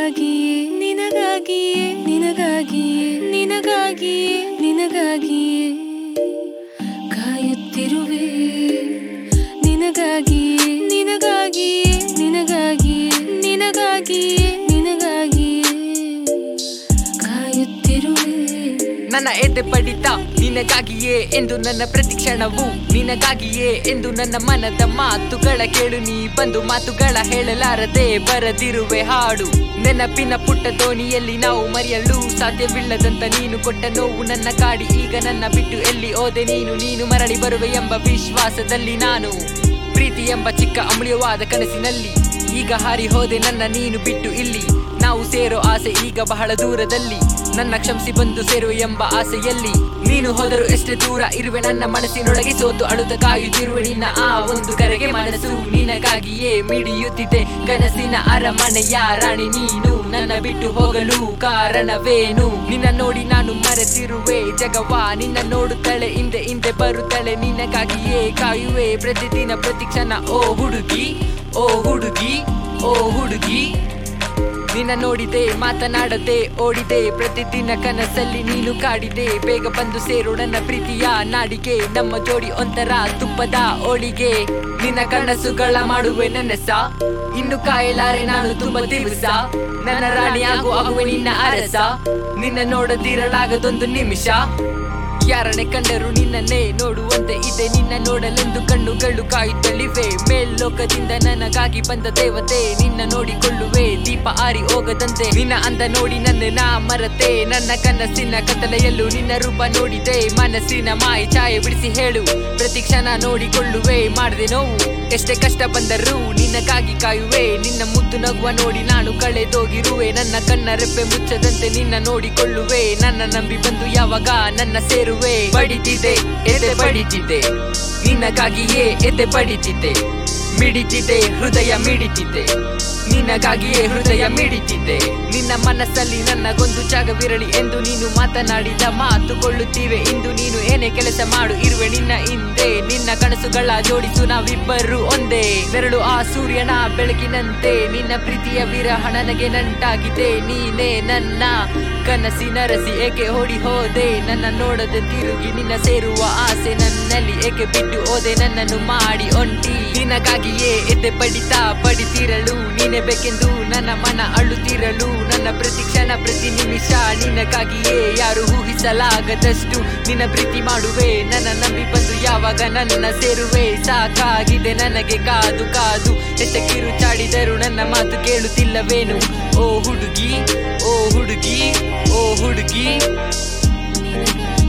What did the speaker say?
ನಿನಗಾಗಿಯೇ ನಿನಗಾಗಿಯೇ ನಿನಗಾಗಿಯೇ ನಿನಗಾಗಿಯೇ ನಿನಗಾಗಿಯೇ ಕಾಯುತ್ತಿರುವೆ ನಿನಗಾಗಿಯೇ ನಿನಗಾಗಿಯೇ ನಿನಗಾಗಿಯೇ ನಿನಗಾಗಿಯೇ ನಿನಗಾಗಿಯೇ ಕಾಯುತ್ತಿರುವೆ ನನ್ನ ಎದೆ ಬಡಿತ ನಿನಗಾಗಿಯೇ ಎಂದು ನನ್ನ ಪ್ರತಿಕ್ಷಣವು ನಿನಗಾಗಿಯೇ ಎಂದು ನನ್ನ ಮನದ ಮಾತುಗಳ ಕೇಳು ನೀ ಬಂದು ಮಾತುಗಳ ಹೇಳಲಾರದೆ ಬರದಿರುವೆ ಹಾಡು ನೆನಪಿನ ಪುಟ್ಟ ದೋಣಿಯಲ್ಲಿ ನಾವು ಮರೆಯಲು ಸಾಧ್ಯವಿಲ್ಲದಂತ ನೀನು ಕೊಟ್ಟ ನೋವು ನನ್ನ ಕಾಡಿ ಈಗ ನನ್ನ ಬಿಟ್ಟು ಎಲ್ಲಿ ಹೋದೆ ನೀನು ನೀನು ಮರಳಿ ಬರುವೆ ಎಂಬ ವಿಶ್ವಾಸದಲ್ಲಿ ನಾನು ಪ್ರೀತಿ ಎಂಬ ಚಿಕ್ಕ ಅಮೂಲ್ಯವಾದ ಕನಸಿನಲ್ಲಿ ಈಗ ಹಾರಿ ಹೋದೆ ನನ್ನ ನೀನು ಬಿಟ್ಟು ಇಲ್ಲಿ ನಾವು ಸೇರೋ ಆಸೆ ಈಗ ಬಹಳ ದೂರದಲ್ಲಿ ನನ್ನ ಕ್ಷಮಿಸಿ ಬಂದು ಸೇರುವೆ ಎಂಬ ಆಸೆಯಲ್ಲಿ ನೀನು ಹೋದರೂ ಎಷ್ಟೇ ದೂರ ಇರುವೆ ನನ್ನ ಮನಸ್ಸಿನೊಳಗೆ ಸೋತು ಅಳುತ್ತ ಕಾಯುತ್ತಿರುವೆ ನಿನ್ನ ಆ ಒಂದು ಕರೆಗೆ ಮನಸ್ಸು ನಿನಗಾಗಿಯೇ ಮಿಡಿಯುತ್ತಿದೆ ಕನಸಿನ ಅರಮನೆಯ ರಾಣಿ ನೀನು ನನ್ನ ಬಿಟ್ಟು ಹೋಗಲು ಕಾರಣವೇನು ನಿನ್ನ ನೋಡಿ ನಾನು ಮರೆತಿರುವೆ ಜಗವ ನಿನ್ನ ನೋಡುತ್ತಳೆ ಹಿಂದೆ ಹಿಂದೆ ಬರುತ್ತಳೆ ನಿನಗಾಗಿಯೇ ಕಾಯುವೆ ಪ್ರತಿದಿನ ಪ್ರತಿಕ್ಷಣ ಓ ಹುಡುಗಿ ಓ ಹುಡುಗಿ ಓ ಹುಡುಗಿ ನಿನ್ನ ನೋಡಿದೆ ಮಾತನಾಡದೆ ಓಡಿದೆ ಪ್ರತಿದಿನ ಕನಸಲ್ಲಿ ನೀನು ಕಾಡಿದೆ ಬೇಗ ಬಂದು ಸೇರು ನನ್ನ ಪ್ರೀತಿಯ ನಾಡಿಗೆ ನಮ್ಮ ಜೋಡಿ ಒಂಥರ ತುಪ್ಪದ ಹೋಳಿಗೆ ನಿನ್ನ ಕನಸುಗಳ ಮಾಡುವೆ ನೆನಸ ಇನ್ನು ಕಾಯಲಾರೆ ನಾನು ತುಂಬ ದಿವಸ ನನ್ನ ರಾಣಿಯಾಗು ಆಗುವೆ ನಿನ್ನ ಅರಸ ನಿನ್ನ ನೋಡದಿರಲಾಗದೊಂದು ನಿಮಿಷ ಯಾರನೆ ಕಂಡರು ನಿನ್ನನ್ನೇ ನೋಡುವಂತೆ ಇದೆ ನಿನ್ನ ನೋಡಲೆಂದು ಕಣ್ಣುಗಳು ಕಾಯುತ್ತಲಿವೆ ಮೇಲ್ಲೋಕದಿಂದ ನನಗಾಗಿ ಬಂದ ದೇವತೆ ನಿನ್ನ ನೋಡಿಕೊಳ್ಳುವೆ ದೀಪ ಆರಿ ಹೋಗದಂತೆ ನಿನ್ನ ಅಂದ ನೋಡಿ ನನ್ನ ನಾ ಮರತೆ ನನ್ನ ಕನಸಿನ ಕತ್ತಲೆಯಲ್ಲೂ ನಿನ್ನ ರೂಪ ನೋಡಿದೆ ಮನಸ್ಸಿನ ಮಾಯ ಛಾಯೆ ಬಿಡಿಸಿ ಹೇಳು ಪ್ರತಿ ಕ್ಷಣ ನೋಡಿಕೊಳ್ಳುವೆ ಮಾಡದೆ ನೋವು ಎಷ್ಟೇ ಕಷ್ಟ ಬಂದರೂ ನಿನ್ನಗಾಗಿ ಕಾಯುವೆ ನಿನ್ನ ಮುದ್ದು ನಗುವ ನೋಡಿ ನಾನು ಕಳೆದೋಗಿರುವೆ ನನ್ನ ಕಣ್ಣ ರೆಪ್ಪೆ ಮುಚ್ಚದಂತೆ ನಿನ್ನ ನೋಡಿಕೊಳ್ಳುವೆ ನನ್ನ ನಂಬಿ ಬಂದು ಯಾವಾಗ ನನ್ನ ಸೇರುವೆ ಬಡಿತಿದೆ ಎದೆ ಬಡಿತಿದೆ ನಿನ್ನಗಾಗಿಯೇ ಎದೆ ಬಡಿತಿದೆ ಮಿಡಿತಿದೆ ಹೃದಯ ಮಿಡಿತಿದೆ ನಿನಗಾಗಿಯೇ ಹೃದಯ ಮಿಡಿತಿದೆ ನಿನ್ನ ಮನಸ್ಸಲ್ಲಿ ನನಗೊಂದು ಜಾಗವಿರಲಿ ಎಂದು ನೀನು ಮಾತನಾಡಿದ ಮಾತುಕೊಳ್ಳುತ್ತೀವೆ ಇಂದು ನೀನು ಏನೇ ಕೆಲಸ ಮಾಡು ಇರುವೆ ನಿನ್ನ ಹಿಂದೆ ನಿನ್ನ ಕನಸುಗಳ ಜೋಡಿಸು ನಾವಿಬ್ಬರು ಒಂದೇ ಬೆರಳು ಆ ಸೂರ್ಯನ ಬೆಳಕಿನಂತೆ ನಿನ್ನ ಪ್ರೀತಿಯ ವಿರಹ ನನಗೆ ನಂಟಾಗಿದೆ ನೀನೇ ನನ್ನ ಕನಸಿನ ರಸಿ ಏಕೆ ಓಡಿ ಹೋದೆ ನನ್ನ ನೋಡದೆ ತಿರುಗಿ ನಿನ್ನ ಸೇರುವ ಆಸೆ ನನ್ನಲ್ಲಿ ಏಕೆ ಬಿಟ್ಟು ಹೋದೆ ನನ್ನನ್ನು ಮಾಡಿ ಒಂಟಿ ನಿನಗಾಗಿಯೇ ಎದೆ ಬಡಿತಾ ಬಡಿತಿರಲು ನೀನೆ ಬೇಕೆಂದು ನನ್ನ ಮನ ಅಳುತ್ತಿರಲು ನನ್ನ ಪ್ರತಿ ಕ್ಷಣ ಪ್ರತಿ ನಿಮಿಷ ನಿನಗಾಗಿಯೇ ಯಾರು ಊಹಿಸಲಾಗದಷ್ಟು ನಿನ್ನ ಪ್ರೀತಿ ಮಾಡುವೆ ನನ್ನ ನಂಬಿ ಬಂದು ಯಾವಾಗ ನನ್ನ ಸೇರುವೆ ಸಾಕಾಗಿದೆ ನನಗೆ ಕಾದು ಕಾದು ಎಷ್ಟ ಕಿರುಚಾಡಿದರು ನನ್ನ ಮಾತು ಕೇಳುತ್ತಿಲ್ಲವೇನು ಓ ಹುಡುಗಿ ಓ ಹುಡುಗಿ ಓ ಹುಡುಗಿ ನಿನಗಾಗಿಯೇ